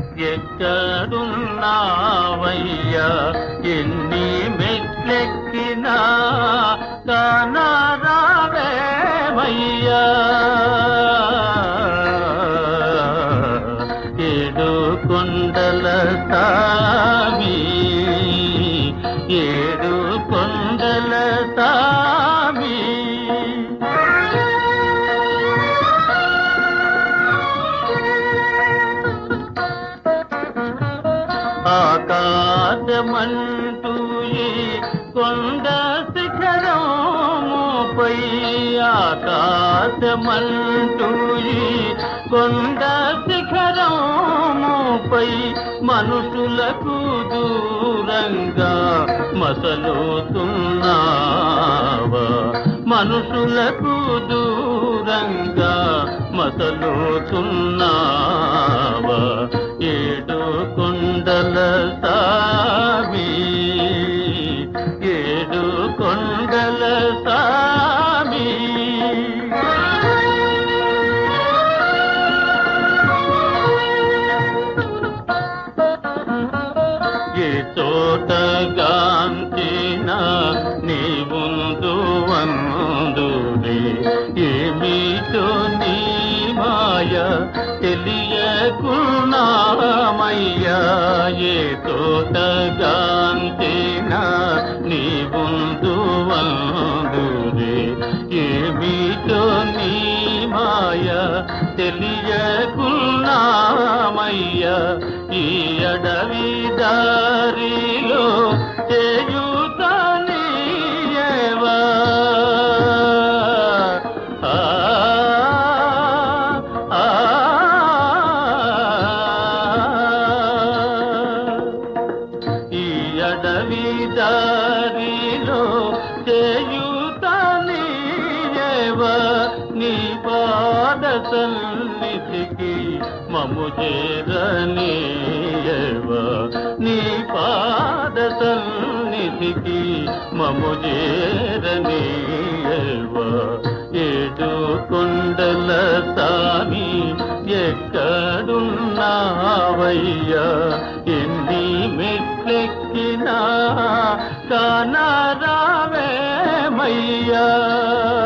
ఎక్కడున్నావయ్యా ఎన్ని మెట్లెక్కినా కానరావేమయ్యా ఏడు కొండల సామి ఏడు కొండల సామి ఆకాశమంటూ ఈ కొండ శిఖరముపై ఆకాశమంటూ ఈ కొండ శిఖరముపై మనుషులకు దూరంగా మసలుతున్నావా మనుషులకు దూరంగా మసలుతున్నావా ఏడు కొండల సామి ఏడు కొండల సామి ఏ చోట గాంచిన నీ ముందు వందురే ఏమిటో నీ మాయ తెలియకున్నామయ్యా ఏ తోట గాంచిన నీ ముందు వందురే ఏమిటో నీ మాయ తెలియకున్నామయ్యా ఈ అడవి దారిలో చేయుతనీయవా ఆ, ఆ, ఈ అడవి దారిలో చేయుతనీయవ నీ పాద సన్నిధికి మము చేరనీయవ నీ పాద సన్నిధికి మము చేరనీయవ ఏడు కొండల సామి ఎక్కడున్నావయ్యా ఎన్ని మెట్లెక్కినా కానరావేమయ్యా